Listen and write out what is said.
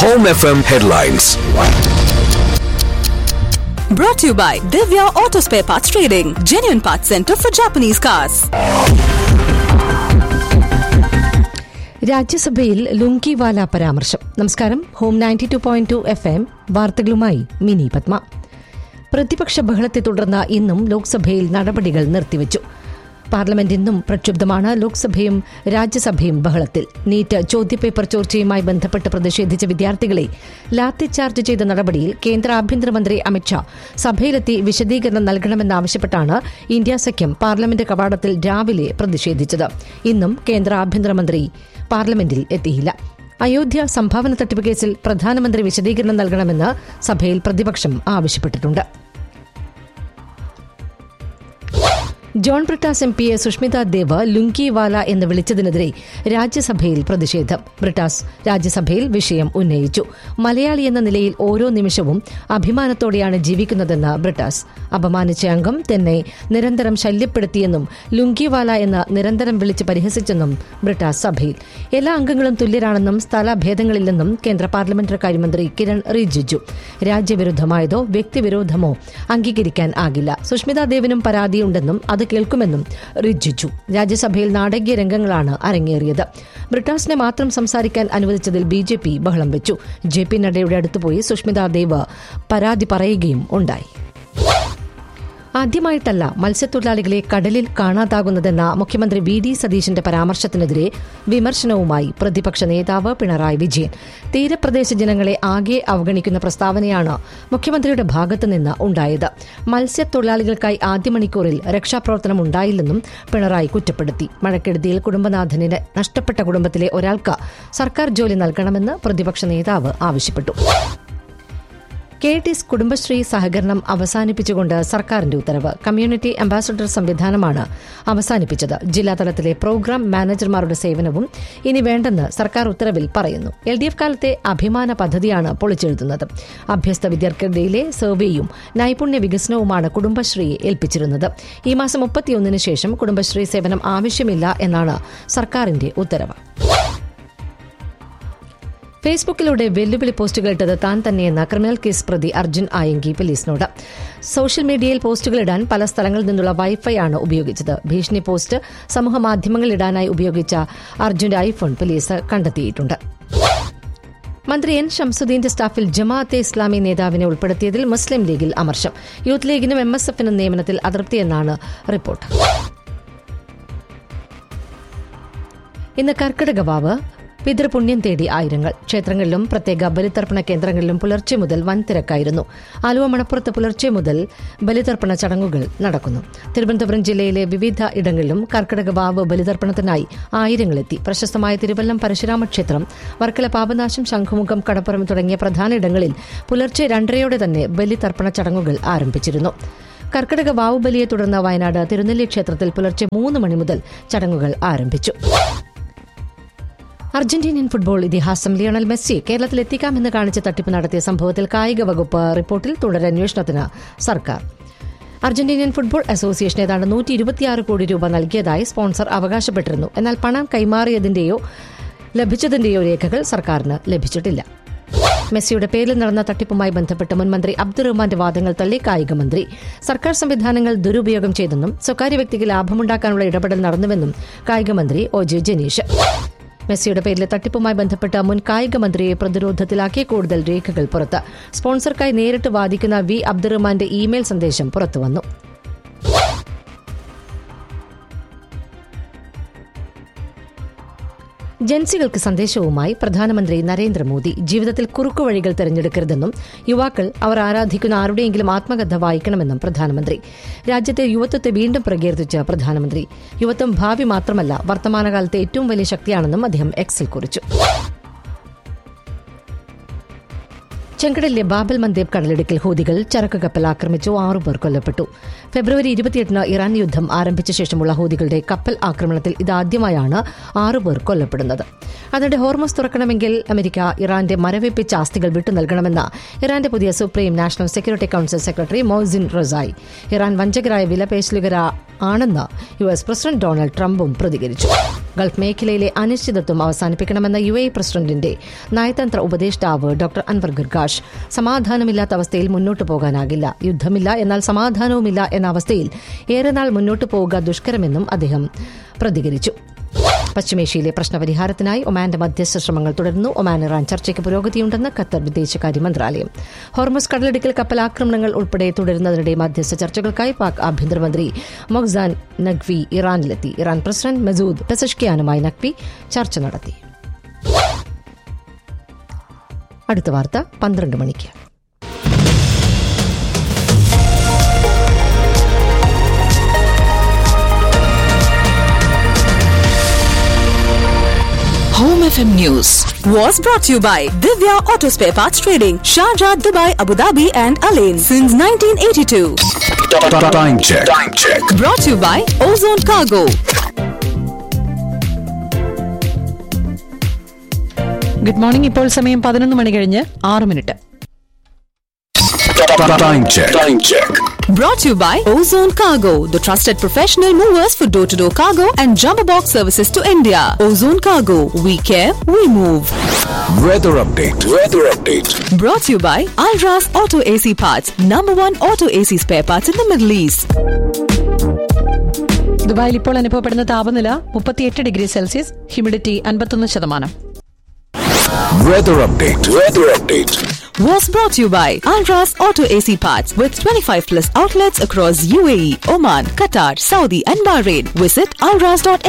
Home FM headlines. Brought to you by Divya Auto Spare Parts Trading, genuine parts center for Japanese cars. രാജ്യസഭയിൽ ലുങ്കിവാല പരാമർശം നമസ്കാരം home ninety two point two F M വാർത്തകളുമായി മിനി പത്മ പ്രതിപക്ഷ ബഹളത്തെ തുടർന്ന് ഇന്നും ലോക്സഭയിൽ നടപടികൾ നിർത്തിവച്ചു പാർലമെന്റ് ഇന്നും പ്രക്ഷുബ്ധമാണ് ലോക്സഭയും രാജ്യസഭയും ബഹളത്തിൽ നീറ്റ് ചോദ്യപേപ്പർ ചോർച്ചയുമായി ബന്ധപ്പെട്ട് പ്രതിഷേധിച്ച വിദ്യാർത്ഥികളെ ലാത്തിചാർജ് ചെയ്ത നടപടിയിൽ കേന്ദ്ര ആഭ്യന്തരമന്ത്രി അമിത്ഷാ സഭയിലെത്തി വിശദീകരണം നൽകണമെന്നാവശ്യപ്പെട്ടാണ് ഇന്ത്യ സഖ്യം പാർലമെന്റ് കവാടത്തിൽ രാവിലെ പ്രതിഷേധിച്ചത് ഇന്നും കേന്ദ്ര ആഭ്യന്തരമന്ത്രി പാർലമെന്റിൽ എത്തിയില്ല അയോധ്യ സംഭാവന തട്ടിപ്പ് കേസിൽ പ്രധാനമന്ത്രി വിശദീകരണം നൽകണമെന്ന് സഭയിൽ പ്രതിപക്ഷം ആവശ്യപ്പെട്ടിട്ടുണ്ട് ജോൺ ബ്രിട്ടാസ് എം പിയെ സുഷ്മിത ദേവ് ലുങ്കിവാല എന്ന് വിളിച്ചതിനെതിരെ രാജ്യസഭയിൽ പ്രതിഷേധം ബ്രിട്ടാസ് രാജ്യസഭയിൽ വിഷയം ഉന്നയിച്ചു മലയാളി എന്ന നിലയിൽ ഓരോ നിമിഷവും അഭിമാനത്തോടെയാണ് ജീവിക്കുന്നതെന്ന് ബ്രിട്ടാസ് അപമാനിച്ച അംഗം തന്നെ നിരന്തരം ശല്യപ്പെടുത്തിയെന്നും ലുങ്കിവാല എന്ന് നിരന്തരം വിളിച്ച് പരിഹസിച്ചെന്നും ബ്രിട്ടാസ് സഭയിൽ എല്ലാ അംഗങ്ങളും തുല്യരാണെന്നും സ്ഥലഭേദങ്ങളില്ലെന്നും കേന്ദ്ര പാർലമെന്ററി കാര്യമന്ത്രി കിരൺ റിജിജു രാജ്യവിരുദ്ധമായതോ വ്യക്തിവിരോധമോ അംഗീകരിക്കാൻ ആകില്ല സുഷ്മിത ദേവിനും പരാതിയുണ്ടെന്നും അത് കേൾക്കുമെന്നും റിജിജു രാജ്യസഭയിൽ നാടകീയ രംഗങ്ങളാണ് അരങ്ങേറിയത് ബ്രിട്ടാസിനെ മാത്രം സംസാരിക്കാൻ അനുവദിച്ചതിൽ ബി ജെ പി ബഹളം വെച്ചു ജെ പി നഡ്ഡയുടെ അടുത്തുപോയി സുഷ്മിത ദേവ് പരാതി പറയുകയും ഉണ്ടായി ആദ്യമായിട്ടല്ല മത്സ്യത്തൊഴിലാളികളെ കടലിൽ കാണാതാകുന്നതെന്ന മുഖ്യമന്ത്രി വി ഡി സതീശന്റെ പരാമർശത്തിനെതിരെ വിമർശനവുമായി പ്രതിപക്ഷ നേതാവ് പിണറായി വിജയൻ തീരപ്രദേശ ജനങ്ങളെ ആകെ അവഗണിക്കുന്ന പ്രസ്താവനയാണ് മുഖ്യമന്ത്രിയുടെ ഭാഗത്തുനിന്ന് ഉണ്ടായത് മത്സ്യത്തൊഴിലാളികൾക്കായി ആദ്യ മണിക്കൂറിൽ രക്ഷാപ്രവർത്തനം ഉണ്ടായില്ലെന്നും പിണറായി കുറ്റപ്പെടുത്തി മഴക്കെടുതിയിൽ കുടുംബനാഥന് നഷ്ടപ്പെട്ട കുടുംബത്തിലെ ഒരാൾക്ക് സർക്കാർ ജോലി നൽകണമെന്ന് പ്രതിപക്ഷ നേതാവ് ആവശ്യപ്പെട്ടു കെ ടി എസ് കുടുംബശ്രീ സഹകരണം അവസാനിപ്പിച്ചുകൊണ്ട് സർക്കാരിന്റെ ഉത്തരവ് കമ്മ്യൂണിറ്റി അംബാസഡർ സംവിധാനമാണ് അവസാനിപ്പിച്ചത് ജില്ലാതലത്തിലെ പ്രോഗ്രാം മാനേജർമാരുടെ സേവനവും ഇനി വേണ്ടെന്ന് സർക്കാർ ഉത്തരവിൽ പറയുന്നു എൽ ഡി എഫ് കാലത്തെ അഭിമാന പദ്ധതിയാണ് പൊളിച്ചെഴുതുന്നത് അഭ്യസ്ത വിദ്യാർത്ഥികളിലെ സർവേയും നൈപുണ്യ വികസനവുമാണ് കുടുംബശ്രീയെ ഏൽപ്പിച്ചിരുന്നത് ഈ മാസം മുപ്പത്തിയൊന്നിന് ശേഷം കുടുംബശ്രീ സേവനം ആവശ്യമില്ല എന്നാണ് സർക്കാരിന്റെ ഉത്തരവ് ഫേസ്ബുക്കിലൂടെ വെല്ലുവിളി പോസ്റ്റുകൾ ഇട്ടത് താൻ തന്നെയെന്ന ക്രിമിനൽ കേസ് പ്രതി അർജുൻ ആയങ്കി പോലീസിനോട് സോഷ്യൽ മീഡിയയിൽ പോസ്റ്റുകൾ ഇടാൻ പല സ്ഥലങ്ങളിൽ നിന്നുള്ള വൈഫൈ ആണ് ഉപയോഗിച്ചത് ഭീഷണി പോസ്റ്റ് സമൂഹ മാധ്യമങ്ങളിൽ ഇടാനായി ഉപയോഗിച്ച അർജുന്റെ ഐഫോൺ പോലീസ് കണ്ടെത്തിയിട്ടുണ്ട് മന്ത്രി എൻ ഷംസുദ്ദീന്റെ സ്റ്റാഫിൽ ജമാഅത്തെ ഇസ്ലാമി നേതാവിനെ ഉൾപ്പെടുത്തിയതിൽ മുസ്ലിം ലീഗിൽ അമർഷം യൂത്ത് ലീഗിനും എം എസ് എഫിനും നിയമനത്തിൽ അതൃപ്തിയെന്നാണ് റിപ്പോർട്ട് ഇന്ന് കർക്കിടക വാവ് പിതൃപുണ്യം തേടി ആയിരങ്ങൾ ക്ഷേത്രങ്ങളിലും പ്രത്യേക ബലിതർപ്പണ കേന്ദ്രങ്ങളിലും പുലർച്ചെ മുതൽ വൻ തിരക്കായിരുന്നു ആലുവ മണപ്പുറത്ത് പുലർച്ചെ മുതൽ ബലിതർപ്പണ ചടങ്ങുകൾ നടക്കുന്നു തിരുവനന്തപുരം ജില്ലയിലെ വിവിധ ഇടങ്ങളിലും കർക്കിടക വാവ് ബലിതർപ്പണത്തിനായി ആയിരങ്ങളെത്തി പ്രശസ്തമായ തിരുവല്ലം പരശുരാമ ക്ഷേത്രം വർക്കല പാപനാശം ശംഖുമുഖം കടപ്പുറം തുടങ്ങിയ പ്രധാന ഇടങ്ങളിൽ പുലർച്ചെ രണ്ടരയോടെ തന്നെ ബലിതർപ്പണ ചടങ്ങുകൾ ആരംഭിച്ചിരുന്നു കർക്കിടക വാവുബലിയെ തുടർന്ന് വയനാട് തിരുനെല്ലി ക്ഷേത്രത്തിൽ പുലർച്ചെ മൂന്ന് മണി മുതൽ ചടങ്ങുകൾ ആരംഭിച്ചു അർജന്റീനിയൻ ഫുട്ബോൾ ഇതിഹാസം ലിയണൽ മെസ്സി കേരളത്തിൽ എത്തിക്കാമെന്ന് കാണിച്ച് തട്ടിപ്പ് നടത്തിയ സംഭവത്തിൽ കായിക വകുപ്പ് റിപ്പോർട്ടിൽ തുടരന്വേഷണത്തിന് സർക്കാർ അർജന്റീനിയൻ ഫുട്ബോൾ അസോസിയേഷൻ ഏതാണ്ട് നൂറ്റി ഇരുപത്തിയാറ് കോടി രൂപ നൽകിയതായി സ്പോൺസർ അവകാശപ്പെട്ടിരുന്നു എന്നാൽ പണം കൈമാറിയതിന്റെയോ ലഭിച്ചതിന്റെയോ രേഖകൾ സർക്കാരിന് ലഭിച്ചിട്ടില്ല മെസ്സിയുടെ പേരിൽ നടന്ന തട്ടിപ്പുമായി ബന്ധപ്പെട്ട് മുൻമന്ത്രി അബ്ദുറഹ്മാന്റെ വാദങ്ങൾ തള്ളി കായിക മന്ത്രി സർക്കാർ സംവിധാനങ്ങൾ ദുരുപയോഗം ചെയ്തെന്നും സ്വകാര്യ വ്യക്തിക്ക് ലാഭമുണ്ടാക്കാനുള്ള ഇടപെടൽ നടന്നുവെന്നും കായിക മന്ത്രി ഒ ജെ ജനീഷ് മെസ്സിയുടെ പേരിലെ തട്ടിപ്പുമായി ബന്ധപ്പെട്ട മുൻ കായിക മന്ത്രിയെ പ്രതിരോധത്തിലാക്കിയ കൂടുതൽ രേഖകൾ പുറത്ത് സ്പോൺസർക്കായി നേരിട്ട് വാദിക്കുന്ന വി അബ്ദുറഹ്മാന്റെ ഇമെയിൽ സന്ദേശം പുറത്തുവന്നു ജൻസികൾക്ക് സന്ദേശവുമായി പ്രധാനമന്ത്രി നരേന്ദ്രമോദി ജീവിതത്തിൽ കുറുക്കുവഴികൾ തെരഞ്ഞെടുക്കരുതെന്നും യുവാക്കൾ അവർ ആരാധിക്കുന്ന ആരുടെയെങ്കിലും ആത്മകഥ വായിക്കണമെന്നും പ്രധാനമന്ത്രി രാജ്യത്തെ യുവത്വത്തെ വീണ്ടും പ്രകീർത്തിച്ച പ്രധാനമന്ത്രി യുവത്വം ഭാവി മാത്രമല്ല വർത്തമാനകാലത്തെ ഏറ്റവും വലിയ ശക്തിയാണെന്നും അദ്ദേഹം എക്സിൽ കുറിച്ചു ചെങ്കടലിലെ ബാബൽ മന്ദേബ് കടലിടുക്കിൽ ഹൂതികൾ ചരക്ക് കപ്പൽ ആക്രമിച്ചു ആറുപേർ കൊല്ലപ്പെട്ടു ഫെബ്രുവരി ഇരുപത്തിയെട്ടിന് ഇറാൻ യുദ്ധം ആരംഭിച്ച ശേഷമുള്ള ഹൂതികളുടെ കപ്പൽ ആക്രമണത്തിൽ ഇതാദ്യമായാണ് ആറുപേർ കൊല്ലപ്പെടുന്നത് അതിനിടെ ഹോർമോസ് തുറക്കണമെങ്കിൽ അമേരിക്ക ഇറാന്റെ മരവിപ്പിച്ച ആസ്തികൾ വിട്ടു നൽകണമെന്ന് ഇറാന്റെ പുതിയ supreme national security council secretary Mohsen Rezaei Iran വഞ്ചകരായ വിലപേശലുകരാ ആണെന്ന് യു എസ് പ്രസിഡന്റ് ഡൊണാൾഡ് ട്രംപും പ്രതികരിച്ചു ഗൾഫ് മേഖലയിലെ അനിശ്ചിതത്വം അവസാനിപ്പിക്കണമെന്ന യു എ പ്രസിഡന്റിന്റെ നയതന്ത്ര ഉപദേഷ്ടാവ് ഡോക്ടർ അൻവർ ഗർഗാഷ് സമാധാനമില്ലാത്ത അവസ്ഥയിൽ മുന്നോട്ട് പോകാനാകില്ല യുദ്ധമില്ല എന്നാൽ സമാധാനവുമില്ല എന്ന അവസ്ഥയിൽ ഏറെ നാൾ മുന്നോട്ട് പോവുക ദുഷ്കരമെന്നും അദ്ദേഹം പ്രതികരിച്ചു പശ്ചിമേഷ്യയിലെ പ്രശ്നപരിഹാരത്തിനായി ഒമാന്റെ മധ്യസ്ഥ ശ്രമങ്ങൾ തുടരുന്നു ഒമാൻ ഇറാൻ ചർച്ചയ്ക്ക് പുരോഗതിയുണ്ടെന്ന് ഖത്തർ വിദേശകാര്യ മന്ത്രാലയം ഹോർമസ് കടലിടുക്കൽ കപ്പൽ ആക്രമണങ്ങൾ ഉൾപ്പെടെ തുടരുന്നതിനിടെ മധ്യസ്ഥ ചർച്ചകൾക്കായി പാക് ആഭ്യന്തരമന്ത്രി മൊഹ്സാൻ നഖ്വി ഇറാനിലെത്തി ഇറാൻ പ്രസിഡന്റ് മസൂദ് പെസഷ്കിയാനുമായി നഖ്വി ചർച്ച നടത്തി അടുത്ത വാർത്ത പന്ത്രണ്ട് മണിക്ക് Home FM News was brought to you by Divya Auto Spare Parts Trading, Sharjah, Dubai, Abu Dhabi, and Alain since 1982. Time check. Time check. Brought to you by Ozone Cargo. Good morning ഇപ്പോൾ സമയം പതിനൊന്ന് മണി കഴിഞ്ഞ് ആറ് minute Time check. Time check. Brought to you by Ozone Cargo, the trusted professional movers for door to door cargo and jumbo box services to India. Ozone Cargo, we care, we move. Weather update. Weather update. Brought to you by Alras Auto AC Parts, number one auto AC spare parts in the Middle East. ദുബായിൽ ഇപ്പോൾ അനുഭവപ്പെടുന്ന താപനില മുപ്പത്തിയെട്ട് degree Celsius humidity അൻപത്തൊന്ന് ശതമാനം Weather update. Weather update. Was brought to you by Alras Auto AC Parts with 25 plus outlets across UAE, Oman, Qatar, Saudi, and Bahrain. Visit alras.ae